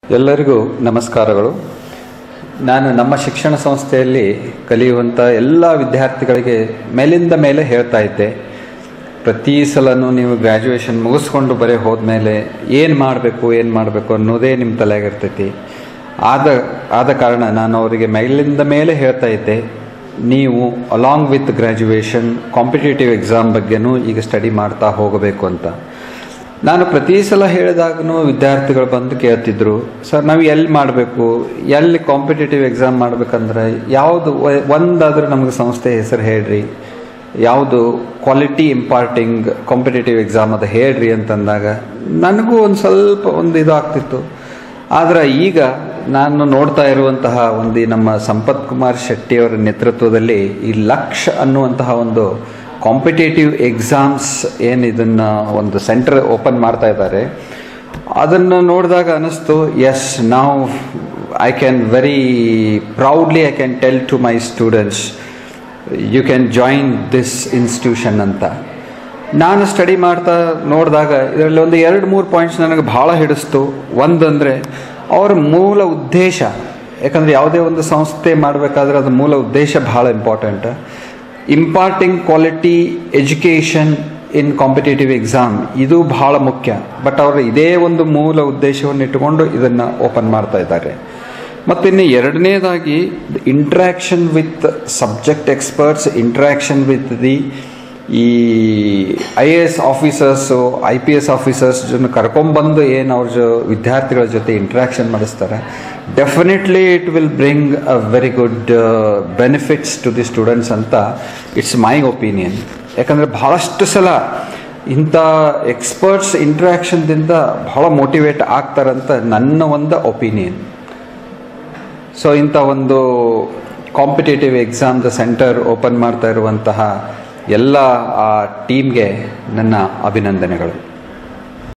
ಎಲ್ಲರಿಗೂ ನಮಸ್ಕಾರಗಳು ನಾನು ನಮ್ಮ ಶಿಕ್ಷಣ ಸಂಸ್ಥೆಯಲ್ಲಿ ಕಲಿಯುವಂಥ ಎಲ್ಲ ವಿದ್ಯಾರ್ಥಿಗಳಿಗೆ ಮೇಲಿಂದ ಮೇಲೆ ಹೇಳ್ತಾ ಇದ್ದೆ ಪ್ರತಿ ಸಲನೂ ನೀವು ಗ್ರ್ಯಾಜುಯೇಷನ್ ಮುಗಿಸ್ಕೊಂಡು ಬರೀ ಹೋದ್ಮೇಲೆ ಏನು ಮಾಡಬೇಕು ಏನು ಮಾಡಬೇಕು ಅನ್ನೋದೇ ನಿಮ್ಮ ತಲೆಯಾಗಿರ್ತೈತಿ ಆದ ಆದ ಕಾರಣ ನಾನು ಅವರಿಗೆ ಮೇಲಿಂದ ಮೇಲೆ ಹೇಳ್ತಾ ಇದ್ದೆ ನೀವು along with graduation competitive exam ಬಗ್ಗೆನೂ ಈಗ ಸ್ಟಡಿ ಮಾಡ್ತಾ ಹೋಗಬೇಕು ಅಂತ ನಾನು ಪ್ರತಿ ಸಲ ಹೇಳಿದಾಗೂ ವಿದ್ಯಾರ್ಥಿಗಳು ಬಂದು ಕೇಳ್ತಿದ್ರು ಸರ್ ನಾವು ಎಲ್ಲಿ ಮಾಡಬೇಕು ಎಲ್ಲಿ ಕಾಂಪಿಟೇಟಿವ್ ಎಕ್ಸಾಮ್ ಮಾಡ್ಬೇಕಂದ್ರೆ ಯಾವುದು ಒ- ಒಂದಾದ್ರೂ ನಮಗೆ ಸಂಸ್ಥೆ ಹೆಸರು ಹೇಳ್ರಿ ಯಾವುದು ಕ್ವಾಲಿಟಿ ಇಂಪಾರ್ಟಿಂಗ್ ಕಾಂಪಿಟೇಟಿವ್ ಎಕ್ಸಾಮ್ ಅದು ಹೇಳ್ರಿ ಅಂತಂದಾಗ ನನಗೂ ಒಂದು ಸ್ವಲ್ಪ ಒಂದು ಇದಾಗ್ತಿತ್ತು ಆದ್ರೆ ಈಗ ನಾನು ನೋಡ್ತಾ ಇರುವಂತಹ ಒಂದು ಈ ನಮ್ಮ ಸಂಪತ್ ಕುಮಾರ್ ಶೆಟ್ಟಿಯವರ ನೇತೃತ್ವದಲ್ಲಿ ಈ ಲಕ್ಷ ಅನ್ನುವಂತಹ ಒಂದು ಕಾಂಪಿಟೇಟಿವ್ ಎಕ್ಸಾಮ್ಸ್ ಏನು ಇದನ್ನ ಒಂದು ಸೆಂಟರ್ ಓಪನ್ ಮಾಡ್ತಾ ಇದ್ದಾರೆ ಅದನ್ನು ನೋಡಿದಾಗ ಅನಿಸ್ತು ಎಸ್ ನಾವು I can very proudly I can tell to my students you can join this institution ಅಂತ ನಾನು ಸ್ಟಡಿ ಮಾಡ್ತಾ ನೋಡಿದಾಗ ಇದರಲ್ಲಿ ಒಂದು ಎರಡು ಮೂರು ಪಾಯಿಂಟ್ಸ್ ನನಗೆ ಭಾಳ ಹಿಡಿಸ್ತು ಒಂದಂದರೆ ಅವರ ಮೂಲ ಉದ್ದೇಶ ಯಾಕಂದರೆ ಯಾವುದೇ ಒಂದು ಸಂಸ್ಥೆ ಮಾಡಬೇಕಾದ್ರೆ ಅದು ಮೂಲ ಉದ್ದೇಶ ಭಾಳ important imparting quality education in competitive exam ಇದು ಬಹಳ ಮುಖ್ಯ ಬಟ್ ಅವರು ಇದೇ ಒಂದು ಮೂಲ ಉದ್ದೇಶವನ್ನು ಇಟ್ಟುಕೊಂಡು ಇದನ್ನು ಓಪನ್ ಮಾಡ್ತಾ ಇದ್ದಾರೆ ಮತ್ತು ಇನ್ನು ಎರಡನೇದಾಗಿ interaction with subject experts interaction with the ಈ I A S officers I P S officers ಜೊತೆ ಕರ್ಕೊಂಬಂದು ಏನು ಅವ್ರ ಜೊ ವಿದ್ಯಾರ್ಥಿಗಳ ಜೊತೆ ಇಂಟ್ರ್ಯಾಕ್ಷನ್ ಮಾಡಿಸ್ತಾರೆ definitely it will bring a very good benefits to the students ಅಂತ ಇಟ್ಸ್ ಮೈ ಒಪಿನಿಯನ್ ಯಾಕಂದರೆ ಭಾಳಷ್ಟು ಸಲ ಇಂಥ ಎಕ್ಸ್ಪರ್ಟ್ಸ್ ಇಂಟ್ರ್ಯಾಕ್ಷನ್ದಿಂದ ಭಾಳ ಮೋಟಿವೇಟ್ ಆಗ್ತಾರಂತ ನನ್ನ ಒಂದು ಒಪಿನಿಯನ್ ಸೊ ಇಂಥ ಒಂದು ಕಾಂಪಿಟೇಟಿವ್ ಎಕ್ಸಾಮ್ದ ಸೆಂಟರ್ ಓಪನ್ ಮಾಡ್ತಾ ಇರುವಂತಹ ಎಲ್ಲ ಆ ಟೀಮ್ಗೆ ನನ್ನ ಅಭಿನಂದನೆಗಳು